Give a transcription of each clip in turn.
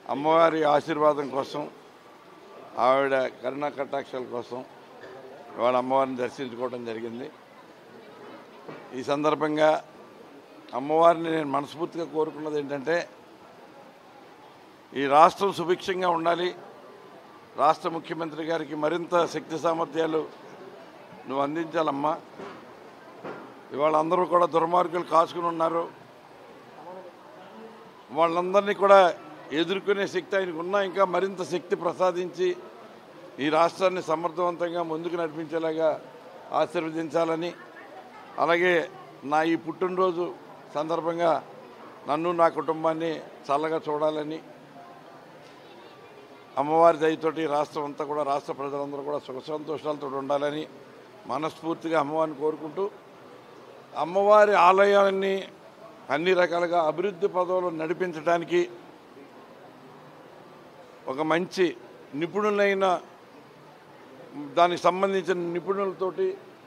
అమ్మవారి ఆశీర్వాదం కోసం ఆవిడ కరుణా కటాక్షాల కోసం ఇవాళ అమ్మవారిని దర్శించుకోవడం జరిగింది ఈ సందర్భంగా అమ్మవారిని నేను మనస్ఫూర్తిగా కోరుకున్నది ఏంటంటే ఈ రాష్ట్రం సుభిక్షంగా ఉండాలి రాష్ట్ర ముఖ్యమంత్రి గారికి మరింత శక్తి సామర్థ్యాలు నువ్వు అందించాలమ్మా ఇవాళ అందరూ కూడా దుర్మార్గులు కాచుకుని ఉన్నారు వాళ్ళందరినీ కూడా ఎదుర్కొనే శక్తి ఆయనకు ఉన్నా ఇంకా మరింత శక్తి ప్రసాదించి ఈ రాష్ట్రాన్ని సమర్థవంతంగా ముందుకు నడిపించేలాగా ఆశీర్వదించాలని అలాగే నా ఈ పుట్టినరోజు సందర్భంగా నన్ను నా కుటుంబాన్ని చల్లగా చూడాలని అమ్మవారి దయతోటి రాష్ట్రం అంతా కూడా రాష్ట్ర ప్రజలందరూ కూడా సుఖ సంతోషాలతో ఉండాలని మనస్ఫూర్తిగా అమ్మవారిని కోరుకుంటూ అమ్మవారి ఆలయాన్ని అన్ని రకాలుగా అభివృద్ధి పదవులు నడిపించడానికి ఒక మంచి నిపుణులైన దానికి సంబంధించిన నిపుణులతోటి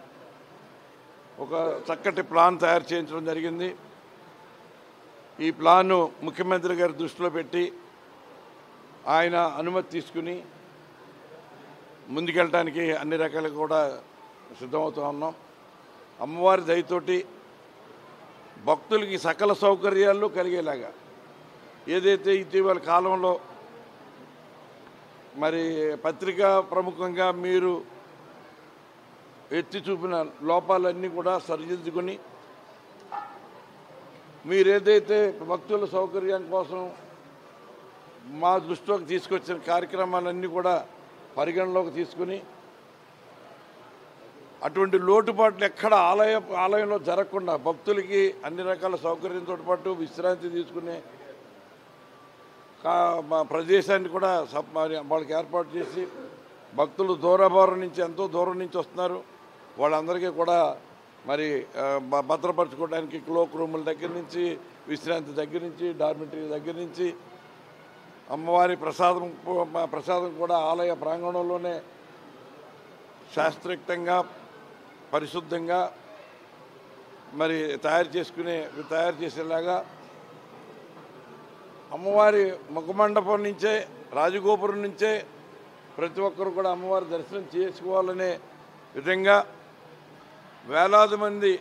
ఒక చక్కటి ప్లాన్ తయారు చేయించడం జరిగింది ఈ ప్లాను ముఖ్యమంత్రి గారి దృష్టిలో పెట్టి ఆయన అనుమతి తీసుకుని ముందుకెళ్ళటానికి అన్ని రకాలుగా కూడా సిద్ధమవుతూ ఉన్నాం అమ్మవారి దయతోటి భక్తులకి సకల సౌకర్యాలు కలిగేలాగా ఏదైతే ఇటీవల కాలంలో మరి పత్రికా ప్రముఖంగా మీరు ఎత్తి చూపిన లోపాలన్నీ కూడా సరిదిద్దుకొని మీరు ఏదైతే భక్తుల సౌకర్యం కోసం మా దృష్టిలోకి తీసుకొచ్చిన కార్యక్రమాలన్నీ కూడా పరిగణలోకి తీసుకుని అటువంటి లోటుపాట్లు ఎక్కడ ఆలయ ఆలయంలో జరగకుండా భక్తులకి అన్ని రకాల సౌకర్యంతో పాటు విశ్రాంతి తీసుకునే కా- మా ప్రదేశాన్ని కూడా సబ్- మరి వాళ్ళకి ఏర్పాటు చేసి భక్తులు దూరభారం నుంచి ఎంతో దూరం నుంచి వస్తున్నారు వాళ్ళందరికీ కూడా మరి ఆ, భ- భద్రపరచుకోవడానికి క్లోక్ రూముల దగ్గర నుంచి విశ్రాంతి దగ్గర నుంచి డార్మిటరీ దగ్గర నుంచి అమ్మవారి ప్రసాదం పు- మా ప్రసాదం కూడా ఆలయ ప్రాంగణంలోనే శాస్త్రయుక్తంగా పరిశుద్ధంగా మరి తయారు చేసుకునే తయారు చేసేలాగా అమ్మవారి ముఖమండపం నుంచే రాజగోపురం నుంచే ప్రతి ఒక్కరు కూడా అమ్మవారి దర్శనం చేసుకోవాలనే విధంగా వేలాది మంది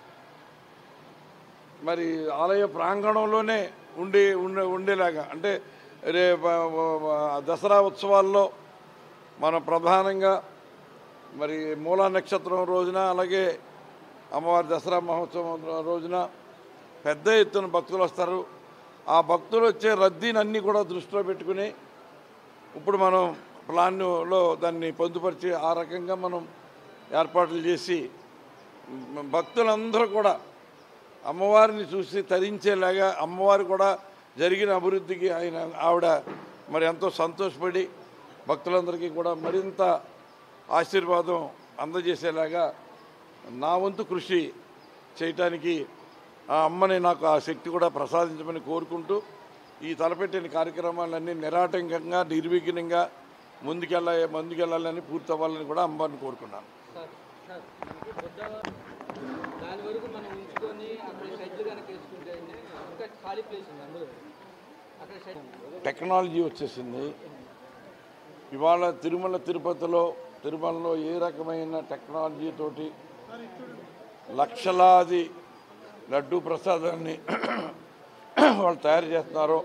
మరి ఆలయ ప్రాంగణంలోనే ఉండి ఉండే ఉండేలాగా అంటే రేపు దసరా ఉత్సవాల్లో మనం ప్రధానంగా మరి మూలా నక్షత్రం రోజున అలాగే అమ్మవారి దసరా మహోత్సవం రోజున పెద్ద ఎత్తున భక్తులు వస్తారు ఆ భక్తులు వచ్చే రద్దీని అన్నీ కూడా దృష్టిలో పెట్టుకుని ఇప్పుడు మనం ప్లాన్లో దాన్ని పొందుపరిచి ఆ రకంగా మనం ఏర్పాట్లు చేసి మ్, భక్తులందరూ కూడా అమ్మవారిని చూసి తరించేలాగా అమ్మవారు కూడా జరిగిన అభివృద్ధికి ఆయన ఆవిడ మరి ఎంతో సంతోషపడి భక్తులందరికీ కూడా మరింత ఆశీర్వాదం అందజేసేలాగా నా వంతు కృషి చేయటానికి ఆ అమ్మని నాకు ఆ శక్తి కూడా ప్రసాదించమని కోరుకుంటూ ఈ తలపెట్టిన కార్యక్రమాలన్నీ నిరాటంకంగా నిర్విఘ్నంగా ముందుకెళ్ళ ముందుకెళ్ళాలని పూర్తవ్వాలని కూడా అమ్మని కోరుకున్నాను సార్ సార్ బుద్ధవారం దాని వరకు మనం ఉంచుకొని అక్కడ షెడ్లు కనుక వేసుకుంటే ఇంకా ఖాళీ ప్లేస్ ఉంది అందులో అక్కడ షెడ్ టెక్నాలజీ వచ్చేసింది ఇవాళ తిరుమల తిరుపతిలో తిరుమలలో ఏ రకమైన టెక్నాలజీ తోటి లక్షలాది లడ్డూ ప్రసాదాన్ని వాళ్ళు తయారు చేస్తున్నారో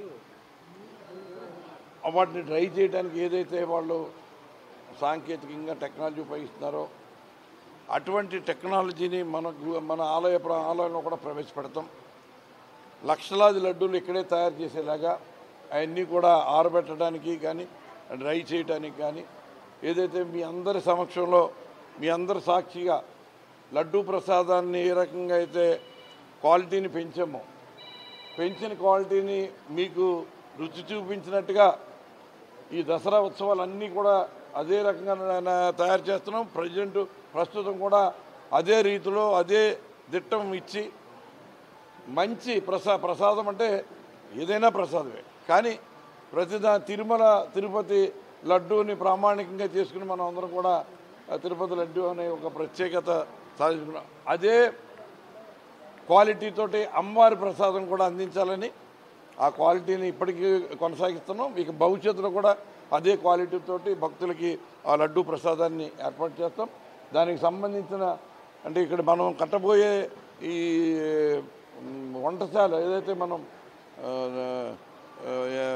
వాటిని ట్రై చేయడానికి ఏదైతే వాళ్ళు సాంకేతికంగా టెక్నాలజీ ఉపయోగిస్తున్నారో అటువంటి టెక్నాలజీని మన గు- మన ఆలయ ప్ర- ఆలయంలో కూడా ప్రవేశపెడతాం లక్షలాది లడ్డూలు ఇక్కడే తయారు చేసేలాగా అవన్నీ కూడా ఆరబెట్టడానికి కానీ డ్రై చేయడానికి కానీ ఏదైతే మీ అందరి సమక్షంలో మీ అందరి సాక్షిగా లడ్డూ ప్రసాదాన్ని ఏ రకంగా అయితే క్వాలిటీని పెంచామో పెంచిన క్వాలిటీని మీకు రుచి చూపించినట్టుగా ఈ దసరా ఉత్సవాలన్నీ కూడా అదే రకంగా నా- తయారు చేస్తున్నాం ప్రజెంట్ ప్రస్తుతం కూడా అదే రీతిలో అదే దిట్టం ఇచ్చి మంచి ప్రసా ప్రసాదం అంటే ఏదైనా ప్రసాదమే కానీ ప్రతిదా తిరుమల తిరుపతి లడ్డూని ప్రామాణికంగా చేసుకుని మనం అందరం కూడా ఆ తిరుపతి లడ్డు అనే ఒక ప్రత్యేకత సాధించుకున్నాం అదే క్వాలిటీ తోటి అమ్మవారి ప్రసాదం కూడా అందించాలని ఆ క్వాలిటీని ఇప్పటికీ కొనసాగిస్తున్నాం ఇక భవిష్యత్తులో కూడా అదే క్వాలిటీ తోటి భక్తులకి ఆ లడ్డూ ప్రసాదాన్ని ఏర్పాటు చేస్తాం దానికి సంబంధించిన అంటే ఇక్కడ మనం కట్టబోయే ఈ మ్, వంటశాల ఏదైతే మనం ఆ, ఆ, ఆ,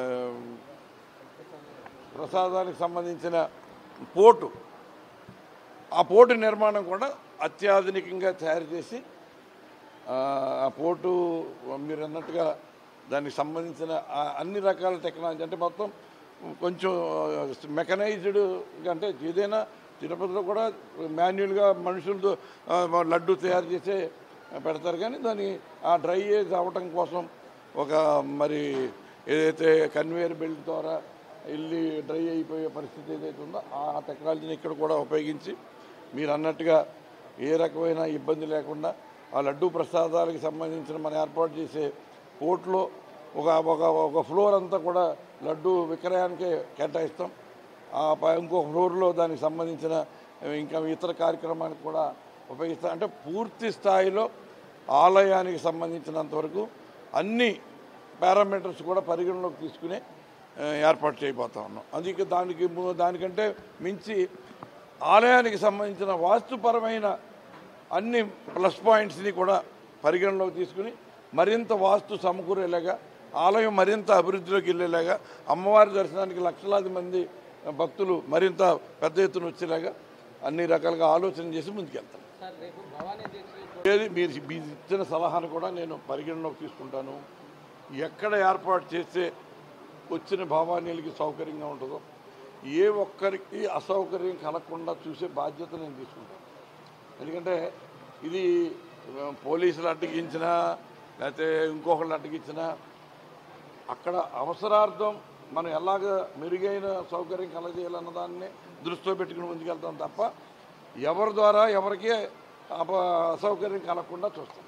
ప్రసాదానికి సంబంధించిన పోటు ఆ పోటు నిర్మాణం కూడా అత్యాధునికంగా తయారు చేసి ఆ ఆ పోటు మీరు అన్నట్టుగా దానికి సంబంధించిన ఆ అన్ని రకాల టెక్నాలజీ అంటే మొత్తం కొంచెం మెకనైజ్డ్ అంటే ఏదైనా తిరుపతిలో కూడా మాన్యువల్గా మనుషులతో ఆ, లడ్డు తయారు చేసే పెడతారు కానీ దాని ఆ డ్రై ఏజ్ అవ్వటం కోసం ఒక మరి ఏదైతే కన్వేయర్ బెల్ట్ ద్వారా వెళ్ళి డ్రై అయిపోయే పరిస్థితి ఏదైతే ఉందో ఆ టెక్నాలజీని ఇక్కడ కూడా ఉపయోగించి మీరు అన్నట్టుగా ఏ రకమైన ఇబ్బంది లేకుండా ఆ లడ్డూ ప్రసాదాలకు సంబంధించిన మనం ఏర్పాటు చేసే కోర్టులో ఒక ఒక ఒక ఫ్లోర్ అంతా కూడా లడ్డు విక్రయానికే కేటాయిస్తాం ఆ పై ఇంకొక ఫ్లోర్లో దానికి సంబంధించిన ఇంకా ఇతర కార్యక్రమానికి కూడా ఉపయోగిస్తాం అంటే పూర్తి స్థాయిలో ఆలయానికి సంబంధించినంత వరకు అన్ని పారామీటర్స్ కూడా పరిగణలోకి తీసుకుని ఆ, ఏర్పాటు చేయబోతా ఉన్నాం అందుకే దానికి ము- దానికంటే మించి ఆలయానికి సంబంధించిన వాస్తుపరమైన అన్ని ప్లస్ పాయింట్స్ని కూడా పరిగణలోకి తీసుకుని మరింత వాస్తు సమకూరేలాగా ఆలయం మరింత అభివృద్ధిలోకి వెళ్ళేలాగా అమ్మవారి దర్శనానికి లక్షలాది మంది భక్తులు మరింత పెద్ద ఎత్తున వచ్చేలాగా అన్ని రకాలుగా ఆలోచన చేసి ముందుకెళ్తాం సార్ రేపు భవానీ దీక్ష ఏది మీరు మీరు ఇచ్చిన సలహాను కూడా నేను పరిగణలోకి తీసుకుంటాను ఎక్కడ ఏర్పాటు చేస్తే వచ్చిన భావానీలకి సౌకర్యంగా ఉంటుందో ఏ ఒక్కరికి అసౌకర్యం కలగకుండా చూసే బాధ్యత నేను తీసుకుంటాను ఎందుకంటే ఇది ఆ, పోలీసులు అడ్డగించినా లేకపోతే ఇంకొకళ్ళు అడ్డగించినా అక్కడ అవసరార్థం మనం ఎలాగ మెరుగైన సౌకర్యం కలగజేయాలన్న దాన్ని దృష్టిలో పెట్టుకుని ముందుకెళ్తాం తప్ప ఎవరి ద్వారా ఎవరికి అప అసౌకర్యం కలగకుండా చూస్తాం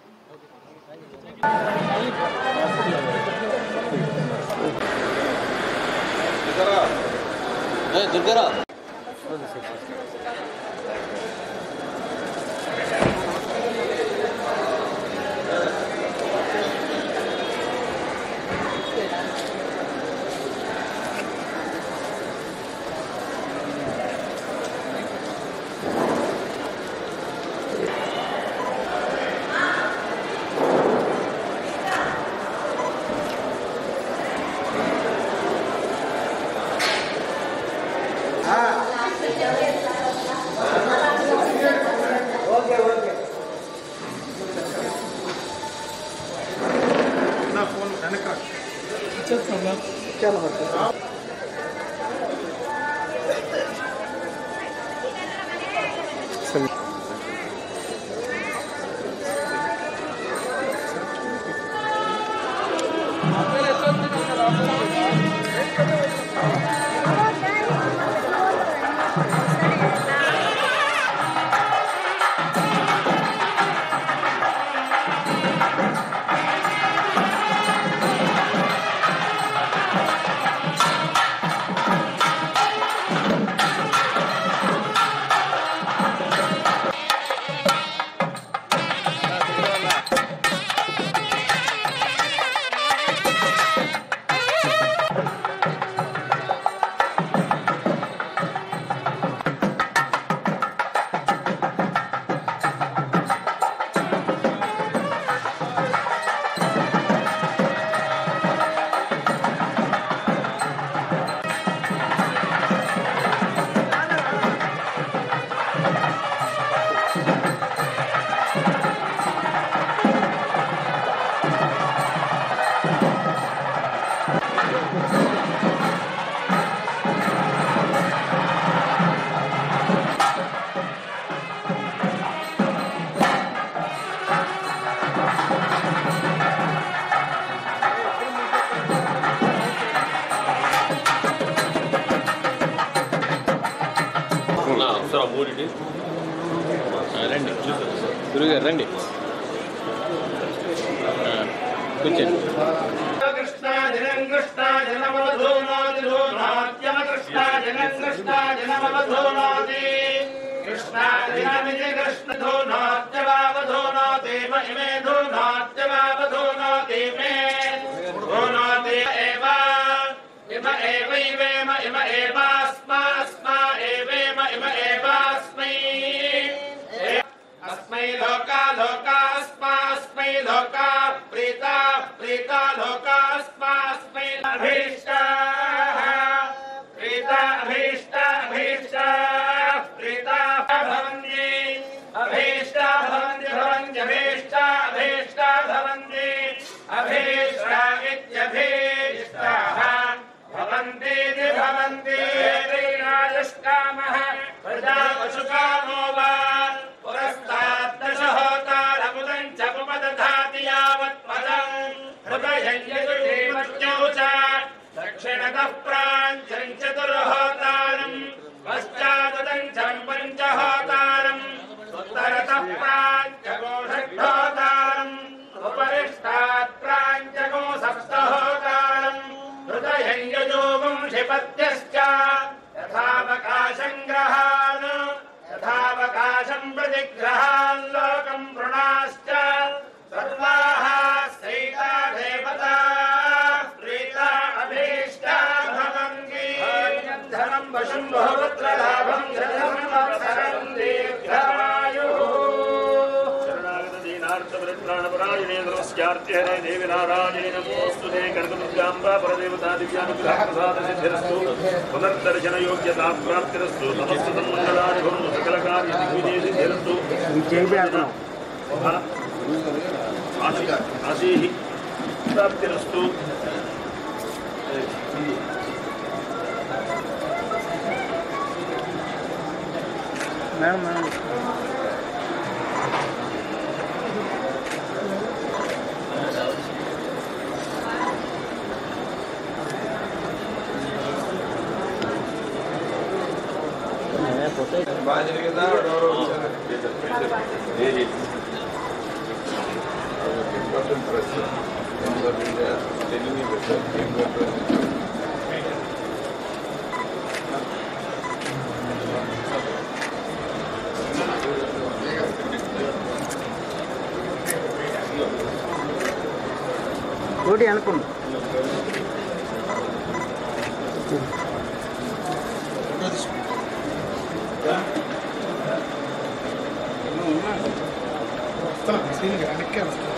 దుర్గరా అవసరం మూడింటి రండి గురుగారు రండి ఆ, కూర్చోండి కృష్ణ జనం కృష్ణ జనమవధూనాదిధూనాద్యమ కృష్ణ జనం కృష్ణ జనమవధూనాది కృష్ణ జనమితి కృష్ణ ధూనాద్యవావధూనాతి మహిమే ధూనాద్యవావధూనాతి మే इम एवैवेम इम एवास्मास्मा एवेम इम एवास्मै अस्मै लोका लोकास्मास्मै लोका प्रीता प्रीता लोकास्मास्मै अभीष्टाः प्रीता अभीष्टा अभीष्टा प्रीता भवन्ति अभीष्टा भवन्ति भवन्त्यभीष्टा अभीष्टा भवन्ति अभीष्टा इत्यभीष्टाः भवन्तीति भवन्ति राजस्कामः प्रजा पशुकामो वा पुरस्तात् दशहोतारमुदम् च उपदधाति यावत् पदम् हृदयञ्जयुषेमत्यौ च दक्षिणतः प्राञ्चम् चतुर्होतारम् पश्चादञ्चम् पञ्चहोतारम् उत्तरतः प्राञ्चको षड्होतारम् उपरिष्टात् प्राञ्चको सप्तहोतारम् हृदयञ्जयोगुम् क्षिपत्यश्च यथावकाशम् ग्रहान् यथावकाशम् प्रतिग्रहान् लोकम् वृणाश्च सर्वाः सैता देवता प्रीता अभीष्टा भवन्ति धनम् वशम् बहुपुत्र लाभम् शरणम् दीर्घमायुः शरणागतदीनार्थपरित्राणपरायणे नमस्यार्त्यहरे देवि नारायणे नमोऽस्तु ते कर्तुर्गाम्बा परदेवता दिव्यानुग्रहप्रसादसिद्धिरस्तु पुनर्दर्शनयोग्यता प्राप्तिरस्तु समस्ततं मङ्गलानि भवन्तु सकलकार्यदिग्विजये सिद्धिरस्तु आशी आशीः प्राप्तिरस्तु బాగా జరిగిందా ఎవరో వచ్చారా? Important press Times of India television పెట్టారు ఇండియా ప్రెస్ ఒకటి అనుకోండి వస్తాను సీన్ వెనక్కి వస్తాను